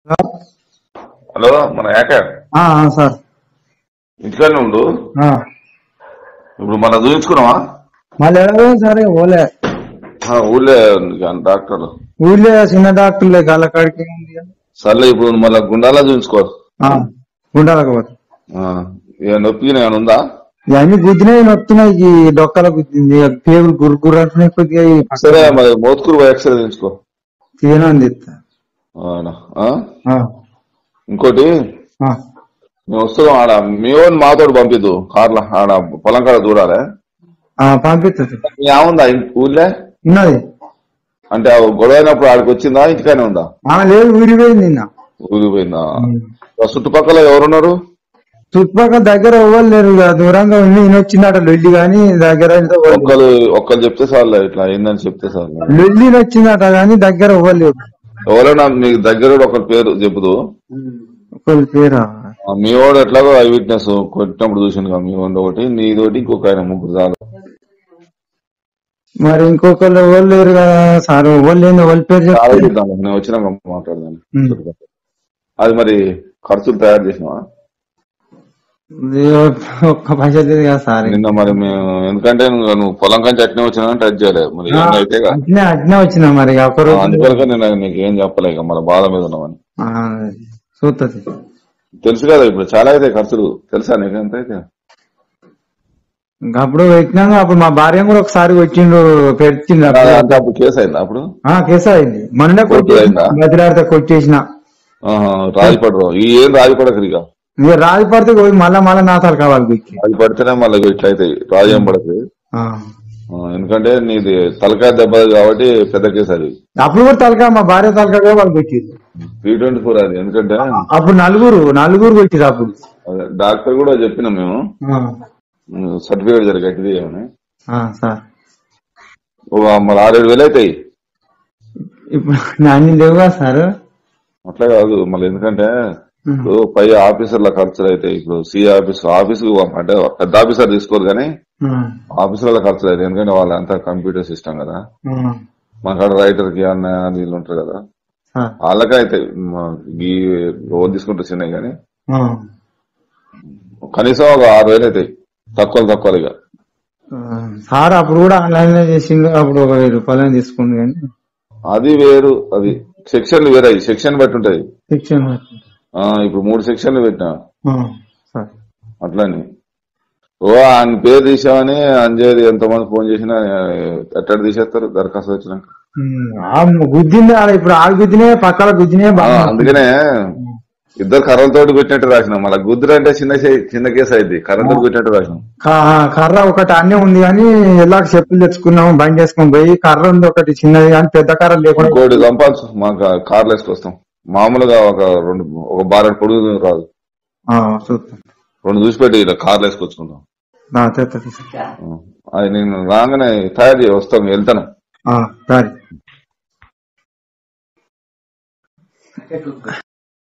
Hello మన acre ఆ, ఆ, సార్ ఇంటికాడనే ఉండు ఆ. ఇప్పుడు మన చూపించుకున్నావా మళ్ళీ ఎడవే సార్ ఇక పోలే ఆ, ఊళ్ళో ఉంది కానీ డాక్టర్లు ఊళ్ళో చిన్న డాక్టర్లే గల కాడికి ఉంది కదా. సర్లే ఇప్పుడు మళ్ళీ గుండాలా చూపించుకో ఆ, గుండాలకు పోతే ఆ, ఏ నొప్పి ఏమైనా ఉందా ఇవన్నీ గుద్దినాయి నొత్తున్నాయి ఈ డొక్కల గుద్దింది పేగులు గురు గుర్రు అంటున్నాయి కొద్దిగా ఈ సరే మరి మోత్కూరు పోయి ఎక్స్రే తీయించుకో తీయనంది అవునా? ఆ? ఆ, ఇంకోటి ఆ. మేము వస్తున్నాం ఆడ మీ ఓన్ మాతోడు పంపిద్దు కార్ల ఆడ పొలం కాడ చూడాలి ఆ, పంపిస్తుంది మీ ఏముందా ఇంటి- ఊళ్ళే ఉన్నది అంటే ఆ గొడవ అయినప్పుడు ఆడికి వచ్చిందా ఇంటికానే ఉందా ఆ లేదు ఊరిపోయింది నిన్న ఊరిపోయిందా ఆ చుట్టుపక్కల ఎవరున్నారు చుట్టుపక్కల దగ్గర ఎవ్వరు లేరు ఇక దూరంగా ఉంది ఈయన వచ్చిందట లొల్లి గాని దగ్గర అయితే ఎవ్వరు లేరు. ఒక్కరు ఒక్కరు చెప్తే చాలు ఇట్లా అయిందని చెప్తే చాలు లొల్లి వచ్చిందట గాని దగ్గర ఎవ్వరు లేరు ఎవరైనా మీకు దగ్గర ఒకరి పేరు చెబుతూ ఒకరి పేరా ఆ, మీ వాడు ఎట్లాగో ఐ విట్నెస్ కొట్టినప్పుడు చూసింది కదా మీ వాడు ఒకటి నీదోటి ఇంకొక ఆయన ముగ్గురు చాలు మరి ఇంకొకరు ఎవరు లేరు కదా సార్ ఎవరు లేని ఎవరి పేరు చాలా చెప్తే చెప్తాను నేను వచ్చినాక మాట్లాడదాను ఉమ్. అది మరి ఖర్చులు తయారు చేసినావా ఇది ఒక్క పైసా లేదు కదా సార్ నిన్న మరి మేము ఎందుకంటే నువ్వు నువ్వు పొలం కంచి అట్నే వచ్చినా టచ్ చేయలేదు మరి ఏం అయితే కదా. అట్నే అట్నే వచ్చిన మరి ఒక ఆ, రోజు అందువల్ల నేను నీకు ఏం చెప్పలేక మన బాధ మీద ఉన్నామని ఆ, చూస్తుంది తెలుసు కదా ఇప్పుడు చాలా అయితే ఖర్చులు తెలుసా నీకు ఎంత అయితే ఇంకా అప్పుడు పెట్టినాక అప్పుడు మా భార్య కూడా ఒకసారి వచ్చిండు పెట్టిండు అప్పుడు. అంటే అప్పుడు కేసు అయిందా అప్పుడు ఆ కేసు అయింది మొన్ననే కోర్టు కొట్టేసిన అయిందా? బదిలాడితే కొట్టేసిన ఆహా, రాజపడరు ఈ ఏం రాజపడకరు ఇక ఇక రాజు పడితే పోయి మళ్ళా మళ్ళా నాసాలు కావాలి గుచ్చి అది పడితేనే మళ్ళీ ఇట్లా అయితే రాజు ఏం పడదు ఆ. ఆ, ఎందుకంటే నీది తలకాయ దెబ్బ కాబట్టి పెద్ద కేసు అది అప్పుడు కూడా తలకా మా భార్య తలకా కూడా వాళ్ళు కొట్టింది త్రీ ట్వంటీ ఫోర్ అది ఎందుకంటే అప్పుడు నలుగురు నలుగురు కొట్టిరు అప్పుడు అదే, డాక్టర్ కూడా చెప్పినాం మేము ఆ. సర్టిఫికేట్ జరిగేది ఏమని ఆ, సార్ ఓ, మరి ఆరేడు వేలు అవుతాయి ఇప్పుడు అన్ని లేవుగా సార్ అట్లా కాదు మళ్ళీ ఎందుకంటే ఇప్పుడు పై ఆఫీసర్ల ఖర్చులు అవుతాయి ఇప్పుడు సి ఆఫీస్ ఆఫీస్ అంటే పెద్ద ఆఫీసర్ తీసుకోరు కానీ ఆఫీసర్ల ఖర్చులు అవుతాయి ఎందుకంటే వాళ్ళంతా కంప్యూటర్ సిస్టమ్ కదా మన కాడ రైటర్ కి అన్న వీళ్ళు ఉంటారు కదా వాళ్ళకే అవుతాయి మ- ఈ రోజు తీసుకుంటే చిన్నవి కానీ కనీసం ఒక ఆరు వేలు అవుతాయి తక్కువ తక్కువ ఇక సార్ అప్పుడు కూడా ఆన్లైన్ లో చేసిండు అప్పుడు ఒక వెయ్యి రూపాయలు తీసుకుండు కానీ అది వేరు అది సెక్షన్లు వేరే సెక్షన్ బట్టి ఉంటది శిక్షణ ఆ, ఇప్పుడు మూడు సెక్షన్లు పెట్టినా సార్ అట్లని ఓ ఆయన పేరు తీసామని అంజేది ఎంతమంది ఫోన్ చేసినా ఎట్టడి తీసేస్తారు దరఖాస్తు వచ్చినాక ఆ గుద్దింది ఆడ ఇప్పుడు ఆ గుద్దినే పక్కల గుద్దినే ఆ, బాగా అందుకనే ఇద్దరు కర్రలతోటి కొట్టినట్టు రాసినాం మళ్ళీ గుద్దురు అంటే చిన్న చే- చిన్న కేసు అయింది కర్రలతో కొట్టినట్టు రాసినాం క- కర్ర ఒకటి అన్నీ ఉంది కానీ ఎలాగ చెప్పులు తెచ్చుకున్నాము బండి వేసుకొని పోయి కర్ర ఉంది ఒకటి చిన్నది కానీ పెద్ద కర్ర లేకుండా ఇంకోటి చంపాల్సి మాకు కార్లు వేసుకొస్తాం మామూలుగా ఒక రెండు ఒక బారెడు పొడుగు రాదు ఆ, చూస్తాం రెండు చూసి పెట్టి ఇలా కార్లు వేసుకొచ్చుకుంటాం ఆ, తెత్తది. ఆ, అది నేను రాగానే తయారు చేయి వస్తాం వెళ్తాను ఆ, సరే